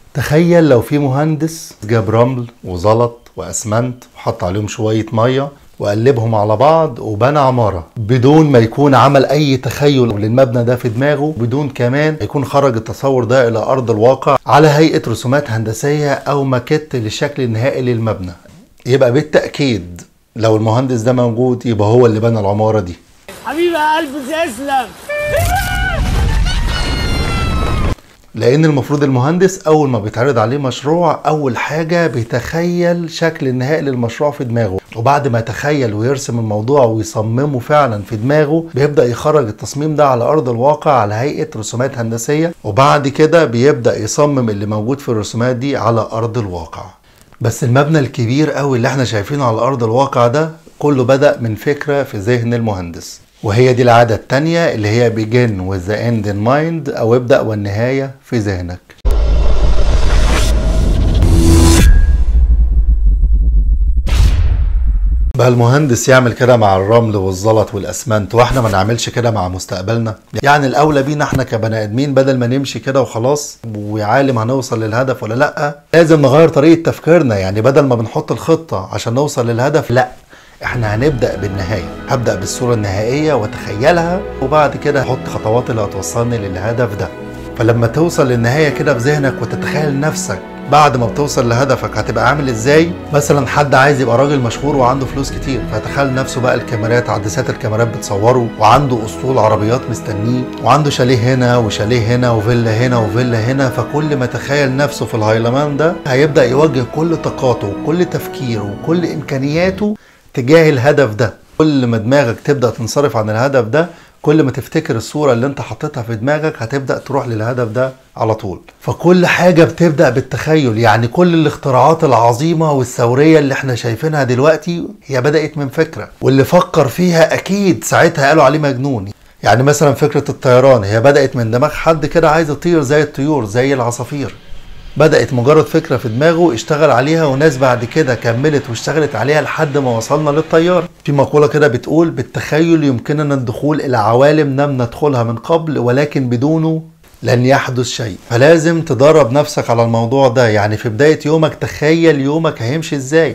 تخيل لو في مهندس جاب رمل وزلط واسمنت وحط عليهم شويه ميه وقلبهم على بعض وبنى عمارة بدون ما يكون عمل أي تخيل للمبنى ده في دماغه بدون كمان يكون خرج التصور ده إلى أرض الواقع على هيئة رسومات هندسية أو ماكيت للشكل النهائي للمبنى يبقى بالتأكيد لو المهندس ده موجود يبقى هو اللي بنى العمارة دي حبيبي قلبي تسلم لان المفروض المهندس اول ما بيتعرض عليه مشروع اول حاجه بيتخيل شكل النهائي للمشروع في دماغه وبعد ما يتخيل ويرسم الموضوع ويصممه فعلا في دماغه بيبدا يخرج التصميم ده على ارض الواقع على هيئه رسومات هندسيه وبعد كده بيبدا يصمم اللي موجود في الرسومات دي على ارض الواقع بس المبنى الكبير قوي اللي احنا شايفينه على ارض الواقع ده كله بدا من فكره في ذهن المهندس وهي دي العادة التانية اللي هي begin with the end in mind أو ابدأ والنهاية في ذهنك بقى المهندس يعمل كده مع الرمل والزلط والاسمنت واحنا ما نعملش كده مع مستقبلنا يعني الاولى بينا احنا كبني ادمين بدل ما نمشي كده وخلاص ويا عالم هنوصل للهدف ولا لا لازم نغير طريقه تفكيرنا يعني بدل ما بنحط الخطه عشان نوصل للهدف لا احنا هنبدا بالنهايه هبدا بالصوره النهائيه واتخيلها وبعد كده احط خطوات اللي هتوصلني للهدف ده فلما توصل للنهايه كده في ذهنك وتتخيل نفسك بعد ما بتوصل لهدفك هتبقى عامل ازاي مثلا حد عايز يبقى راجل مشهور وعنده فلوس كتير فتخيل نفسه بقى الكاميرات عدسات الكاميرات بتصوره وعنده اسطول عربيات مستنيه وعنده شاليه هنا وشاليه هنا وفيلا هنا وفيلا هنا فكل ما تخيل نفسه في الهيلمان ده هيبدا يوجه كل طاقاته وكل تفكيره وكل امكانياته تجاه الهدف ده كل ما دماغك تبدا تنصرف عن الهدف ده كل ما تفتكر الصوره اللي انت حطيتها في دماغك هتبدا تروح للهدف ده على طول فكل حاجه بتبدا بالتخيل يعني كل الاختراعات العظيمه والثوريه اللي احنا شايفينها دلوقتي هي بدات من فكره واللي فكر فيها اكيد ساعتها قالوا عليه مجنون يعني مثلا فكره الطيران هي بدات من دماغ حد كده عايز يطير زي الطيور زي العصافير بدأت مجرد فكرة في دماغه اشتغل عليها وناس بعد كده كملت واشتغلت عليها لحد ما وصلنا للطيارة في مقولة كده بتقول بالتخيل يمكننا الدخول إلى عوالم لم ندخلها من قبل ولكن بدونه لن يحدث شيء فلازم تدرب نفسك على الموضوع ده يعني في بداية يومك تخيل يومك هيمشي ازاي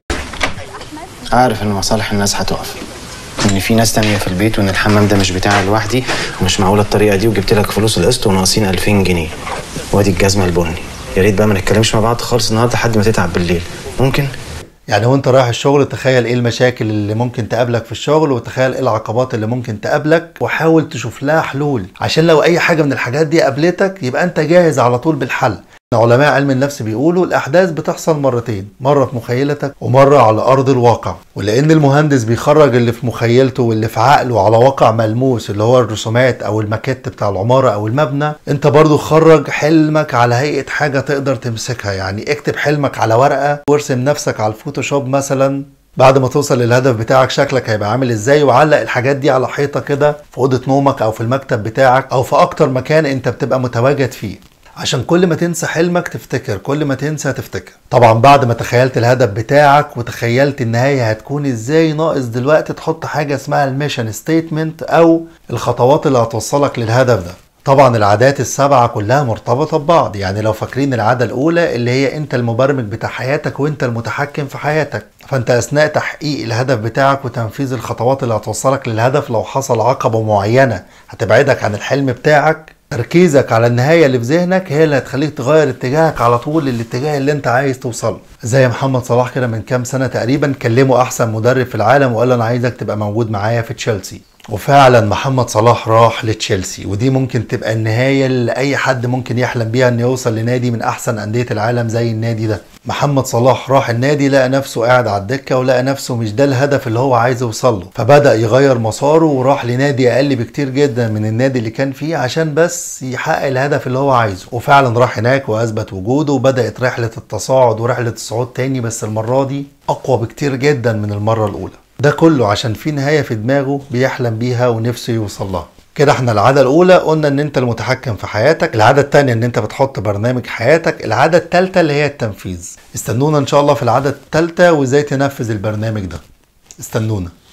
عارف ان مصالح الناس هتقف ان في ناس تانية في البيت وان الحمام ده مش بتاعي لوحدي ومش معقوله الطريقه دي وجبت لك فلوس القسط وناقصين 2000 جنيه وادي الجزمه البني يا ريت بقى ما نتكلمش مع بعض خالص النهارده لحد ما تتعب بالليل ممكن يعني وانت رايح الشغل تخيل ايه المشاكل اللي ممكن تقابلك في الشغل وتخيل ايه العقبات اللي ممكن تقابلك وحاول تشوف لها حلول عشان لو اي حاجه من الحاجات دي قابلتك يبقى انت جاهز على طول بالحل علماء علم النفس بيقولوا الاحداث بتحصل مرتين مره في مخيلتك ومره على ارض الواقع ولان المهندس بيخرج اللي في مخيلته واللي في عقله على واقع ملموس اللي هو الرسومات او الماكيت بتاع العماره او المبنى انت برضو خرج حلمك على هيئه حاجه تقدر تمسكها يعني اكتب حلمك على ورقه وارسم نفسك على الفوتوشوب مثلا بعد ما توصل للهدف بتاعك شكلك هيبقى عامل ازاي وعلق الحاجات دي على حيطه كده في اوضه نومك او في المكتب بتاعك او في اكتر مكان انت بتبقى متواجد فيه عشان كل ما تنسى حلمك تفتكر كل ما تنسى تفتكر طبعا بعد ما تخيلت الهدف بتاعك وتخيلت النهاية هتكون ازاي ناقص دلوقتي تحط حاجة اسمها الميشن ستيتمنت او الخطوات اللي هتوصلك للهدف ده طبعا العادات السبعة كلها مرتبطة ببعض يعني لو فاكرين العادة الأولى اللي هي أنت المبرمج بتاع حياتك وأنت المتحكم في حياتك فأنت أثناء تحقيق الهدف بتاعك وتنفيذ الخطوات اللي هتوصلك للهدف لو حصل عقبة معينة هتبعدك عن الحلم بتاعك تركيزك على النهاية اللي في ذهنك هي اللي هتخليك تغير اتجاهك على طول للاتجاه اللي انت عايز توصله زي محمد صلاح كده من كام سنة تقريبا كلمه احسن مدرب في العالم وقال له انا عايزك تبقى موجود معايا في تشيلسي وفعلا محمد صلاح راح لتشيلسي ودي ممكن تبقى النهاية اللي أي حد ممكن يحلم بيها إنه يوصل لنادي من أحسن أندية العالم زي النادي ده محمد صلاح راح النادي لقى نفسه قاعد على الدكة ولقى نفسه مش ده الهدف اللي هو عايز يوصل له فبدأ يغير مساره وراح لنادي أقل بكتير جدا من النادي اللي كان فيه عشان بس يحقق الهدف اللي هو عايزه وفعلا راح هناك وأثبت وجوده وبدأت رحلة التصاعد ورحلة الصعود تاني بس المرة دي أقوى بكتير جدا من المرة الأولى ده كله عشان في نهاية في دماغه بيحلم بيها ونفسه يوصل لها كده احنا العادة الأولى قلنا إن أنت المتحكم في حياتك، العادة التانية إن أنت بتحط برنامج حياتك، العادة التالتة اللي هي التنفيذ. استنونا إن شاء الله في العادة التالتة وإزاي تنفذ البرنامج ده. استنونا.